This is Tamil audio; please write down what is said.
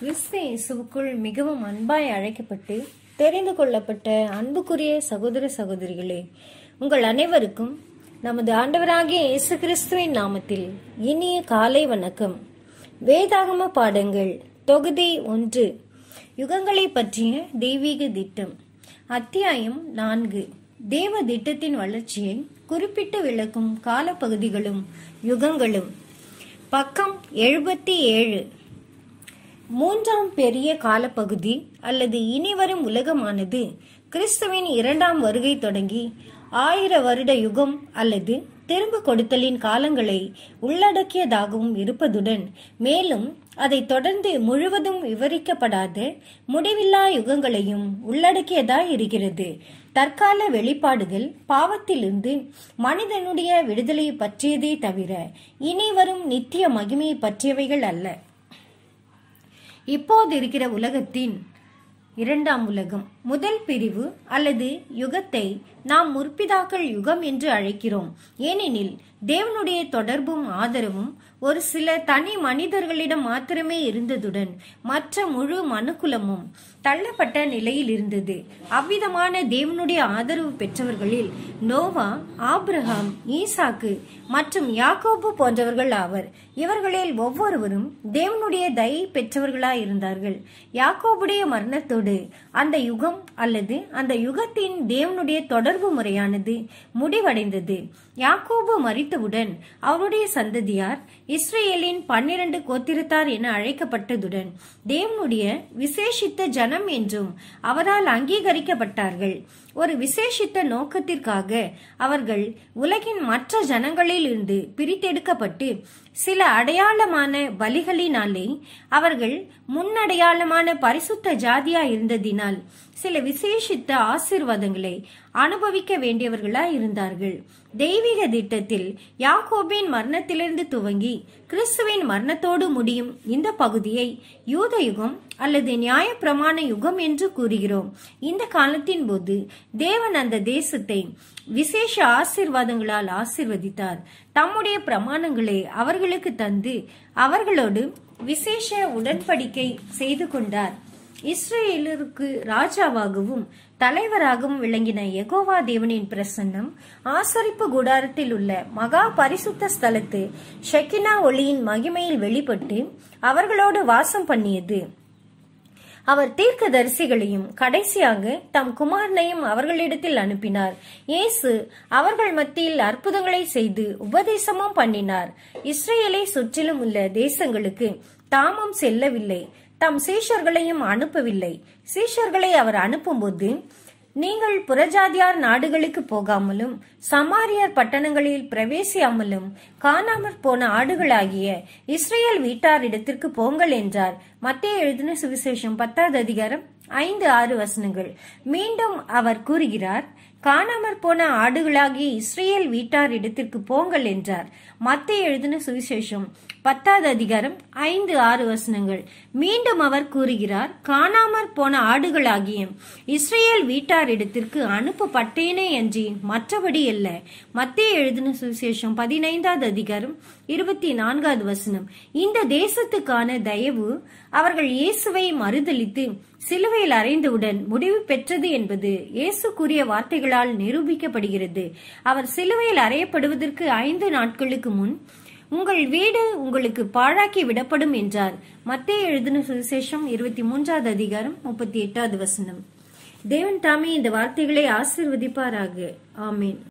கிறிஸ்து இயேசுவுக்குள் மிகவும் அன்பாய் அழைக்கப்பட்டு தெரிந்து கொள்ளப்பட்ட அன்புக்குரிய சகோதர சகோதரிகளே உங்கள் அனைவருக்கும் நமது ஆண்டவராகிய இயேசு கிறிஸ்துவின் நாமத்தில் இனிய காலை வணக்கம் வேதாகம பாடங்கள் தொகுதி ஒன்று யுகங்களை பற்றிய தெய்வீக திட்டம் அத்தியாயம் நான்கு தேவ திட்டத்தின் வளர்ச்சியை குறிப்பிட்டு விளக்கும் காலப்பகுதிகளும் யுகங்களும் பக்கம் எழுபத்தி ஏழு மூன்றாம் பெரிய காலப்பகுதி அல்லது இனிவரும் உலகமானது கிறிஸ்துவின் இரண்டாம் வருகை தொடங்கி ஆயிர வருட யுகம் அல்லது திரும்ப கொடுத்தலின் காலங்களை உள்ளடக்கியதாகவும் இருப்பதுடன் மேலும் அதை தொடர்ந்து முழுவதும் விவரிக்கப்படாத முடிவில்லா யுகங்களையும் உள்ளடக்கியதாய் இருக்கிறது தற்கால வெளிப்பாடுகள் பாவத்திலிருந்து மனிதனுடைய விடுதலை பற்றியதே தவிர இனி வரும் நித்திய மகிமையை பற்றியவைகள் அல்ல இப்போது இருக்கிற உலகத்தின் இரண்டாம் உலகம் முதல் பிரிவு அல்லது யுகத்தை நாம் முற்பிதாக்கள் யுகம் என்று அழைக்கிறோம் ஏனெனில் தேவனுடைய தொடர்பும் ஆதரவும் ஒரு சில தனி மனிதர்களிடம் மாத்திரமே இருந்ததுடன் மற்ற முழு மனுக்குலமும் தள்ளப்பட்ட நிலையில் இருந்தது அவ்விதமான தேவனுடைய ஆதரவு பெற்றவர்களில் நோவா ஆப்ரஹாம் ஈசாக்கு மற்றும் யாக்கோபு போன்றவர்கள் ஆவர் இவர்களில் ஒவ்வொருவரும் தேவனுடைய தயை பெற்றவர்களாய் இருந்தார்கள் யாக்கோபுடைய மரணத்தோடு அந்த யுகம் அல்லது அந்த யுகத்தின் தேவனுடைய தொடர்பு முறையானது முடிவடைந்தது யாக்கோபு மறித்தவுடன் அவருடைய சந்ததியார் இஸ்ரேலின் பன்னிரண்டு கோத்திரத்தார் என அழைக்கப்பட்டதுடன் தேவனுடைய விசேஷித்த ஜனம் என்றும் அவரால் அங்கீகரிக்கப்பட்டார்கள் ஒரு விசேஷித்த நோக்கத்திற்காக அவர்கள் உலகின் மற்ற ஜனங்களில் இருந்து பிரித்தெடுக்கப்பட்டு சில அடையாளமான பலிகளினாலே அவர்கள் முன்னடையாளமான பரிசுத்த ஜாதியா இருந்ததினால் சில விசேஷித்த ஆசிர்வாதங்களை அனுபவிக்க வேண்டியவர்களா இருந்தார்கள் தெய்வீக திட்டத்தில் யாக்கோபின் மரணத்திலிருந்து துவங்கி கிறிஸ்துவின் மரணத்தோடு முடியும் இந்த பகுதியை யூத யுகம் அல்லது நியாய பிரமாண யுகம் என்று கூறுகிறோம் இந்த காலத்தின் போது தேவன் அந்த தேசத்தை விசேஷ ஆசிர்வாதங்களால் ஆசிர்வதித்தார் தம்முடைய பிரமாணங்களை அவர்களுக்கு தந்து அவர்களோடு விசேஷ உடன்படிக்கை செய்து கொண்டார் இஸ்ரேலருக்கு ராஜாவாகவும் தலைவராகவும் விளங்கின எகோவா தேவனின் பிரசன்னம் ஆசரிப்பு கூடாரத்தில் உள்ள மகா பரிசுத்த ஸ்தலத்து ஷெக்கினா ஒளியின் மகிமையில் வெளிப்பட்டு அவர்களோடு வாசம் பண்ணியது அவர் தீர்க்கதரிசிகளையும் கடைசியாக தம் குமாரனையும் அவர்களிடத்தில் அனுப்பினார் இயேசு அவர்கள் மத்தியில் அற்புதங்களை செய்து உபதேசமும் பண்ணினார் இஸ்ரேலை சுற்றிலும் உள்ள தேசங்களுக்கு தாமும் செல்லவில்லை தம் சீஷர்களையும் அனுப்பவில்லை சீஷர்களை அவர் அனுப்பும்போது நீங்கள் புறஜாதியார் நாடுகளுக்கு போகாமலும் சமாரியார் பட்டணங்களில் பிரவேசியாமலும் காணாமற் போன ஆடுகளாகிய இஸ்ரேல் வீட்டாரிடத்திற்கு போங்கள் என்றார் மத்திய எழுதின சுவிசேஷம் பத்தாவது அதிகாரம் ஐந்து ஆறு வசனங்கள் மீண்டும் அவர் கூறுகிறார் காணாமற் போன ஆடுகளாகிய இஸ்ரேல் வீட்டார் இடத்திற்கு போங்கள் என்றார் மத்திய எழுதின சுவிசேஷம் பத்தாவது அதிகாரம் ஐந்து ஆறு வசனங்கள் மீண்டும் அவர் கூறுகிறார் காணாமற் போன ஆடுகளாகிய இஸ்ரேல் வீட்டார் இடத்திற்கு அனுப்பப்பட்டேனே அன்றி மற்றபடி அல்ல மத்திய எழுதின சுவிசேஷம் பதினைந்தாவது அதிகாரம் இருபத்தி நான்காவது வசனம் இந்த தேசத்துக்கான தயவு அவர்கள் இயேசுவை மறுதளித்து சிலுவையில் அறைந்தவுடன் முடிவு பெற்றது என்பது இயேசு கூறிய வார்த்தைகளால் நிரூபிக்கப்படுகிறது அவர் சிலுவையில் அறையப்படுவதற்கு ஐந்து நாட்களுக்கு முன் உங்கள் வீடு உங்களுக்கு பாழாக்கி விடப்படும் என்றார் மத்திய எழுதின சுவிசேஷம் இருபத்தி மூன்றாவது அதிகாரம் முப்பத்தி எட்டாவது வசனம் தேவன் தாமே இந்த வார்த்தைகளை ஆசிர்வதிப்பாராக ஆமீன்